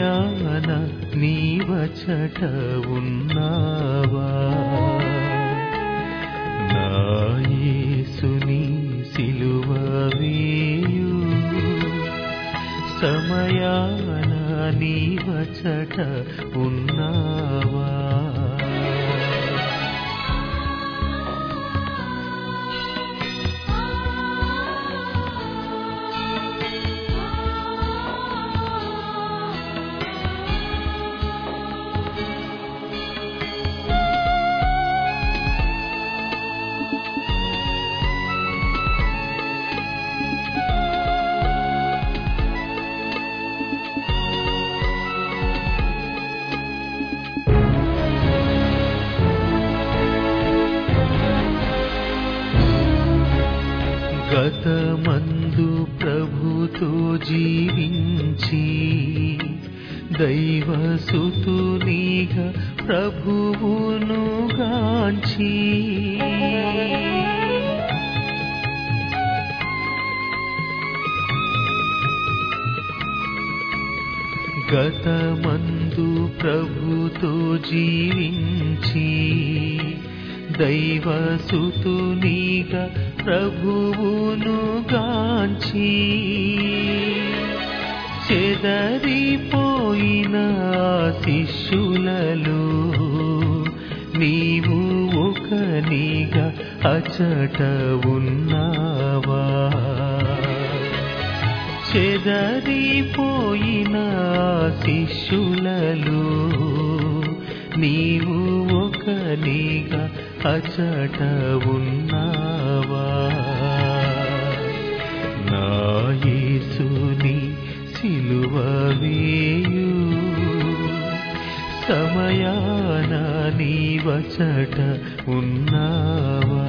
సమయాన నీవచట ఉన్నావా నా యేసుని సిలువ వేయు సమయాన నీవచట ఉన్నావా గతమందు ప్రభుతో జీవించి దైవసుతునిగా ప్రభువును గాంచి గతమందు ప్రభుతో జీవించి దైవసుతునిగా ప్రభువును గాంచి చెదరిపోయిన శిష్యులలో నీవు ఒకనిగా అచట ఉన్నావా చెదరిపోయిన శిష్యులలో నీవు ఒకనిగా అచట ఉన్నావా నా యేసుని సిలువ వేయు సమయాన నీవచట ఉన్నావా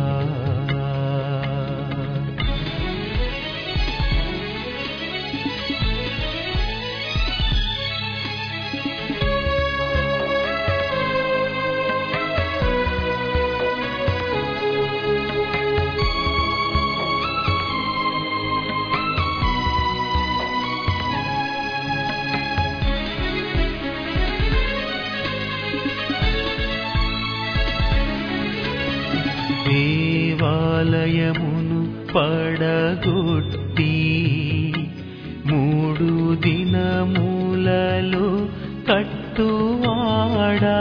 దేవాలయమును పడగొట్టి మూడు దినములలో కట్టువాడా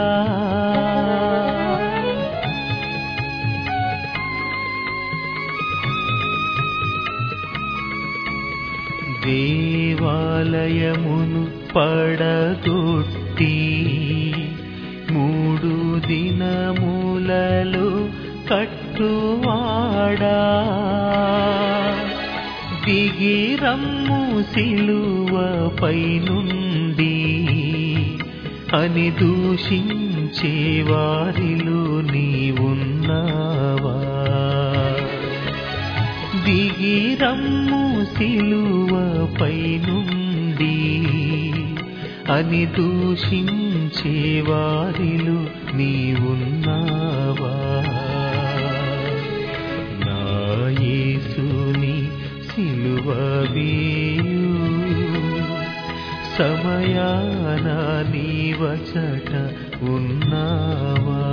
దేవాలయమును పడగొట్టి మూడు దినములలో కట్టువాడా దిగిరమ్ము సిలువపై నుండి అని దూషించే వారిలో నీవున్నావా దిగిరమ్ము సిలువపై నుండి అని దూషించే వారిలో నీవున్నావా నా యేసుని సిలువ వేయు సమయాన నీవచట ఉన్నావా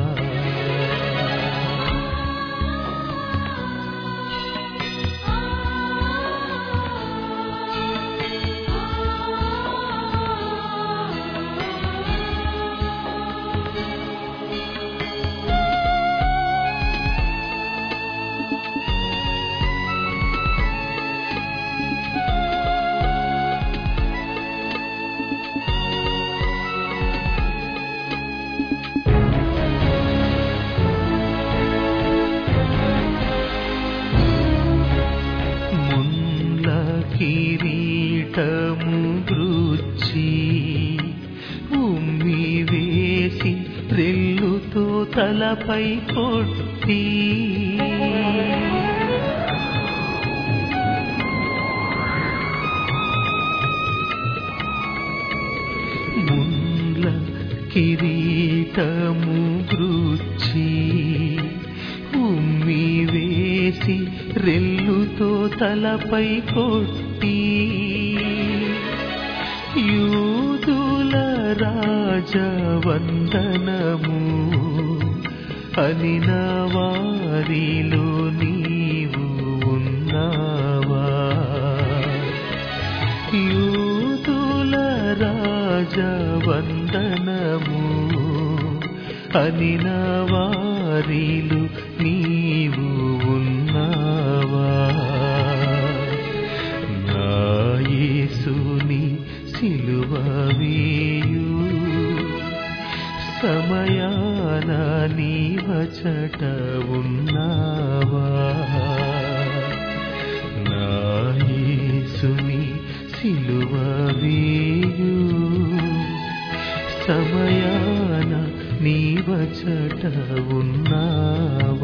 ముల్ల కిరీటము గృచ్చి ఉమ్మి వేసి రెల్లుతో తలపై కొట్టి ముండ్ల కిరీటము గృచ్చి ఉమ్మి వేసి రెల్లుతో తలపై కొట్టి యూదు రాజవందనము అని నా వారిలో నీవు ఉన్నావా యూదుల రాజవందనము అని నా వారిలు నీవు ఉన్నావా నా యేసుని సిలువ వేయు సమయాన నీవచట ఉన్నావా నా యేసుని సిలువ వేయు సమయాన నీవచట ఉన్నావా